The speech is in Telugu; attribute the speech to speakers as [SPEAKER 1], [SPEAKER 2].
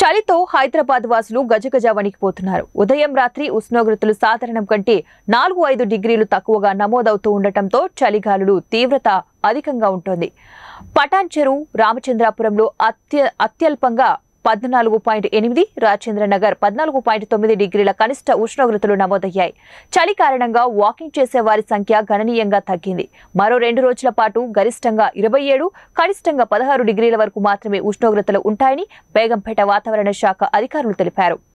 [SPEAKER 1] చలితో హైదరాబాద్ వాసులు గజగజ వణికిపోతున్నారు ఉదయం రాత్రి ఉష్ణోగ్రతలు సాధారణం కంటే నాలుగు ఐదు డిగ్రీలు తక్కువగా నమోదవుతూ ఉండటంతో చలిగాలులు తీవ్రత అధికంగా ఉంటుంది పటాన్ చెరువు రామచంద్రాపురంలో అత్య అత్యల్పంగా పద్నాలుగు పాయింట్ ఎనిమిది రాజేంద్ర నగర్ పద్నాలుగు పాయింట్ తొమ్మిది డిగ్రీల కనిష్ట ఉష్ణోగ్రతలు నమోదయ్యాయి చలి కారణంగా వాకింగ్ చేసే వారి సంఖ్య గణనీయంగా తగ్గింది మరో రెండు రోజుల పాటు గరిష్టంగా ఇరవై ఏడు కనిష్టంగా పదహారు డిగ్రీల వరకు మాత్రమే ఉష్ణోగ్రతలు ఉంటాయని బేగంపేట వాతావరణ శాఖ అధికారులు తెలిపారు